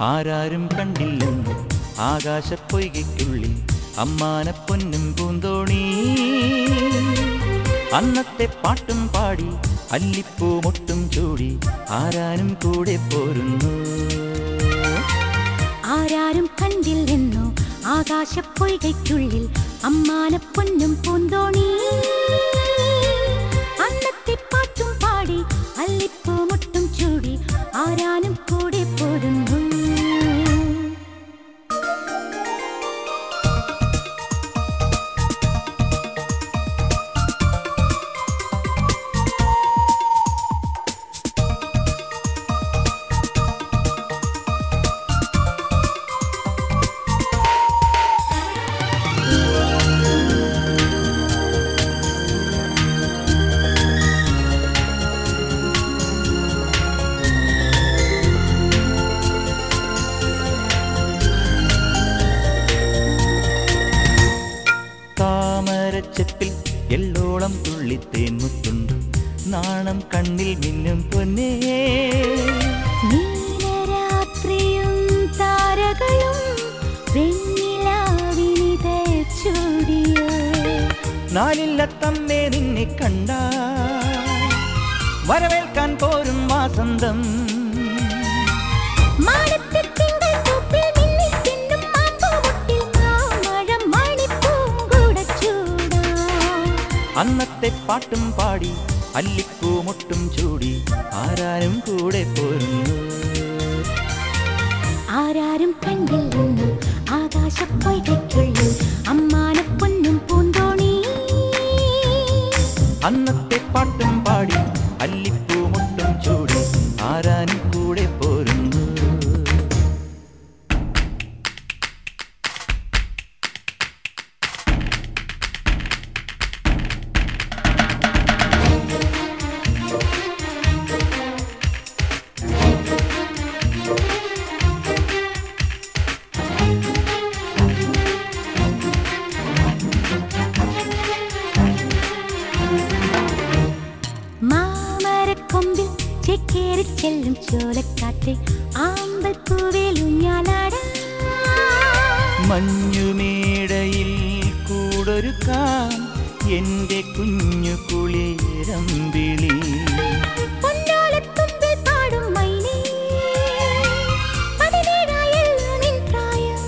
ആരാരും കണ്ടില്ലെന്ന് ആകാശപ്പൊയ്കയ്ക്കുള്ളിൽ അമ്മാനപ്പൊന്നും പൂന്തോണി അന്നത്തെ പാട്ടും പാടി അല്ലിപ്പൂ മൊട്ടും ചൂടി ആരാനും കൂടെ പോരുന്നു ആരാരും കണ്ടില്ലെന്നോ ആകാശപ്പൊയ്കയ്ക്കുള്ളിൽ അമ്മാനപ്പൊന്നും പൂന്തോണി അന്നത്തെ പാട്ടും പാടി അല്ലിപ്പൂ മുട്ടും ചൂടി ആരാനും കൂടെ പോരുന്നു താമരച്ചെപ്പിൽ എള്ളോളം തുള്ളിത്തേൻ മുത്തുണ്ട് നാണം കണ്ണിൽ മിന്നും പൊന്നേ നീലരാത്രിയും താരകളും വെണ്ണിലാവിനിത ചൂടിയോ നാലില്ല തമ്മേ നിന്നെ കണ്ട വരവേൽക്കാൻ പോരും വാസന്തം മാനത്തെ തിങ്കൾ പൂപ്പിൽ മിന്നിത്തിന്നും മാമ്പൂമുട്ടിൽ മാമഴം മണിപ്പൂങ്കുടച്ചൂടാ. അന്നത്തെ പാട്ടും പാടി അല്ലിപ്പൂ മുട്ടും ചൂടി ആരാരും കൂടെ പോരുന്നു ആരാരും കണ്ടില്ലെന്നു ആകാശപ്പൊയ്കയ്ക്കുള്ളിൽ അമ്മാനപ്പൊന്നും പൂന്തോണി അന്നത്തെ പാട്ടും പാടി അല്ലിപ്പൂ മുട്ടും ചൂടി ആരാനും കൂടെ പോരുന്നു മാമരക്കൊമ്പിൽ ചെക്കേറി ചെല്ലും ചോലക്കാറ്റ് ആമ്പൽ പൂവേൽ ഊഞ്ഞാലാടാ മഞ്ഞുമേടയിൽ കൂടൊരുക്കാം എന്റെ കുഞ്ഞു കുളിരമ്പിളി പൊന്നോലത്തുമ്പിൽ പാടും മൈനേ പതിനേഴായല്ലോ നിൻ പ്രായം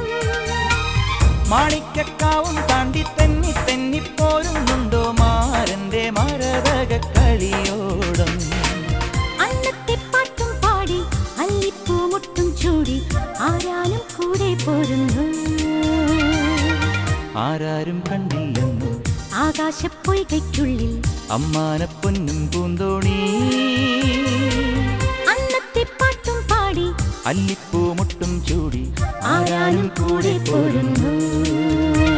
മാണിക്കക്കാവും താണ്ടി തെന്നി തെന്നി പോരുന്നുണ്ടോ മാരന്റെ മരതക കളിയോടം അന്നത്തെ പാട്ടും പാടി അല്ലിപ്പൂ മുട്ടും ചൂടി ആരാനും കൂടെ പോരുന്നു ആരാരും കണ്ടില്ലെന്നു ആകാശപ്പൊയ്കയ്ക്കുള്ളിൽ അമ്മാനപ്പൊന്നും പൂന്തോണി അന്നത്തെ പാട്ടും പാടി അല്ലിപ്പൂ മുട്ടും ചൂടി ആരാനും കൂടെ പോരുന്നു